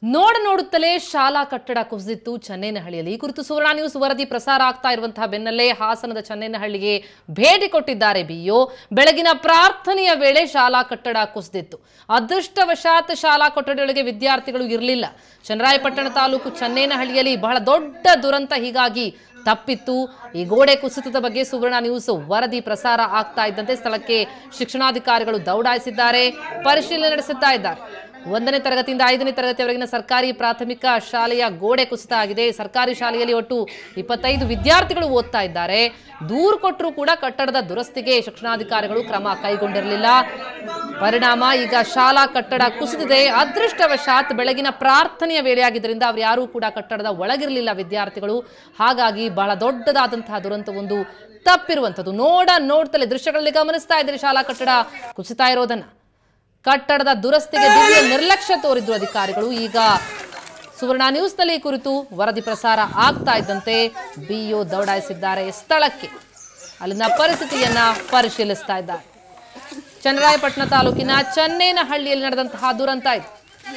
ನೋಡ ನೋಡುತ್ತಲೇ ಶಾಲಾ ಕಟ್ಟಡ ಕುಸಿದಿತ್ತು ಚನ್ನೇನಹಳ್ಳಿಯಲ್ಲಿ ಈ ಕುರಿತು ಸುವರ್ಣ ನ್ಯೂಸ್ ವರದಿ ಪ್ರಸಾರ ಆಗ್ತಾ ಇರುವಂತಹ ಬೆನ್ನಲ್ಲೇ ಹಾಸನದ ಚನ್ನೇನಹಳ್ಳಿಗೆ ಭೇಟಿ ಕೊಟ್ಟಿದ್ದಾರೆ ಬಿಯೋ ಬೆಳಗಿನ ಪ್ರಾರ್ಥನೆಯ ವೇಳೆ ಶಾಲಾ ಕಟ್ಟಡ ಕುಸಿದಿತ್ತು ಅದೃಷ್ಟವಶಾತ್ ಶಾಲಾ ಕೊಠಡಿಯೊಳಗೆ ವಿದ್ಯಾರ್ಥಿಗಳು ಇರಲಿಲ್ಲ ಚನ್ನರಾಯಪಟ್ಟಣ ತಾಲೂಕು ಚನ್ನೇನಹಳ್ಳಿಯಲ್ಲಿ ಬಹಳ ದೊಡ್ಡ ದುರಂತ ಹೀಗಾಗಿ ತಪ್ಪಿತ್ತು ಈ ಗೋಡೆ ಕುಸಿತದ ಬಗ್ಗೆ ಸುವರ್ಣ ನ್ಯೂಸ್ ವರದಿ ಪ್ರಸಾರ ಆಗ್ತಾ ಇದ್ದಂತೆ ಸ್ಥಳಕ್ಕೆ ಶಿಕ್ಷಣಾಧಿಕಾರಿಗಳು ದೌಡಾಯಿಸಿದ್ದಾರೆ ಪರಿಶೀಲನೆ ನಡೆಸುತ್ತಾ ಇದ್ದಾರೆ ಒಂದನೇ ತರಗತಿಯಿಂದ ಐದನೇ ತರಗತಿಯವರೆಗಿನ ಸರ್ಕಾರಿ ಪ್ರಾಥಮಿಕ ಶಾಲೆಯ ಗೋಡೆ ಕುಸಿತ ಆಗಿದೆ ಸರ್ಕಾರಿ ಶಾಲೆಯಲ್ಲಿ ಒಟ್ಟು ಇಪ್ಪತ್ತೈದು ವಿದ್ಯಾರ್ಥಿಗಳು ಓದ್ತಾ ಇದ್ದಾರೆ ದೂರು ಕೊಟ್ಟರೂ ಕೂಡ ಕಟ್ಟಡದ ದುರಸ್ತಿಗೆ ಶಿಕ್ಷಣಾಧಿಕಾರಿಗಳು ಕ್ರಮ ಕೈಗೊಂಡಿರಲಿಲ್ಲ ಪರಿಣಾಮ ಈಗ ಶಾಲಾ ಕಟ್ಟಡ ಕುಸಿದಿದೆ ಅದೃಷ್ಟವಶಾತ್ ಬೆಳಗಿನ ಪ್ರಾರ್ಥನೆಯ ವೇಳೆಯಾಗಿದ್ದರಿಂದ ಅವರು ಯಾರೂ ಕೂಡ ಕಟ್ಟಡದ ಒಳಗಿರಲಿಲ್ಲ ವಿದ್ಯಾರ್ಥಿಗಳು ಹಾಗಾಗಿ ಬಹಳ ದೊಡ್ಡದಾದಂತಹ ದುರಂತವೊಂದು ತಪ್ಪಿರುವಂಥದ್ದು ನೋಡ ನೋಡ್ತಲೇ ದೃಶ್ಯಗಳಲ್ಲಿ ಗಮನಿಸ್ತಾ ಇದ್ದೀರಿ ಶಾಲಾ ಕಟ್ಟಡ ಕುಸಿತಾ ಇರೋದನ್ನ ಕಟ್ಟಡದ ದುರಸ್ತಿಗೆ ದಿವ್ಯ ನಿರ್ಲಕ್ಷ್ಯ ತೋರಿದ್ರು ಅಧಿಕಾರಿಗಳು ಈಗ ಸುವರ್ಣ ನ್ಯೂಸ್ನಲ್ಲಿ ಈ ಕುರಿತು ವರದಿ ಪ್ರಸಾರ ಆಗ್ತಾ ಇದ್ದಂತೆ ಬಿಇಒ ದೌಡಾಯಿಸಿದ್ದಾರೆ ಸ್ಥಳಕ್ಕೆ ಅಲ್ಲಿನ ಪರಿಸ್ಥಿತಿಯನ್ನ ಪರಿಶೀಲಿಸ್ತಾ ಇದ್ದಾರೆ ಚನ್ನರಾಯಪಟ್ಟಣ ತಾಲೂಕಿನ ಚನ್ನೇನಹಳ್ಳಿಯಲ್ಲಿ ನಡೆದಂತಹ ದುರಂತ ಇದು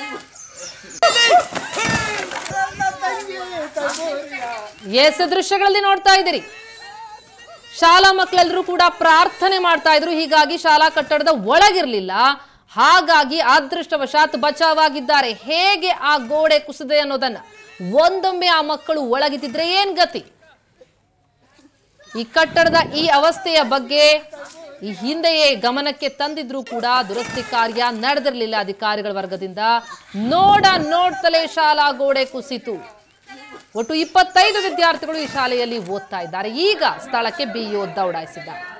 ಎಸ್ ದೃಶ್ಯಗಳಲ್ಲಿ ನೋಡ್ತಾ ಇದ್ದೀರಿ ಶಾಲಾ ಮಕ್ಕಳೆಲ್ಲರೂ ಕೂಡ ಪ್ರಾರ್ಥನೆ ಮಾಡ್ತಾ ಇದ್ರು ಹೀಗಾಗಿ ಶಾಲಾ ಕಟ್ಟಡದ ಒಳಗಿರ್ಲಿಲ್ಲ ಹಾಗಾಗಿ ಅದೃಷ್ಟವಶಾತ್ ಬಚಾವಾಗಿದ್ದಾರೆ ಹೇಗೆ ಆ ಗೋಡೆ ಕುಸಿದೆ ಅನ್ನೋದನ್ನ ಒಂದೊಮ್ಮೆ ಆ ಮಕ್ಕಳು ಒಳಗಿದ್ದಿದ್ರೆ ಏನ್ ಗತಿ ಈ ಕಟ್ಟಡದ ಈ ಅವಸ್ಥೆಯ ಬಗ್ಗೆ ಈ ಹಿಂದೆಯೇ ಗಮನಕ್ಕೆ ತಂದಿದ್ರು ಕೂಡ ದುರಸ್ತಿ ಕಾರ್ಯ ನಡೆದಿರಲಿಲ್ಲ ಅಧಿಕಾರಿಗಳ ವರ್ಗದಿಂದ ನೋಡ ನೋಡ್ತಲೇ ಶಾಲಾ ಗೋಡೆ ಕುಸಿತು ಒಟ್ಟು ಇಪ್ಪತ್ತೈದು ವಿದ್ಯಾರ್ಥಿಗಳು ಈ ಶಾಲೆಯಲ್ಲಿ ಓದ್ತಾ ಇದ್ದಾರೆ ಈಗ ಸ್ಥಳಕ್ಕೆ ಬಿಇಒ ದೌಡಾಯಿಸಿದ್ದಾರೆ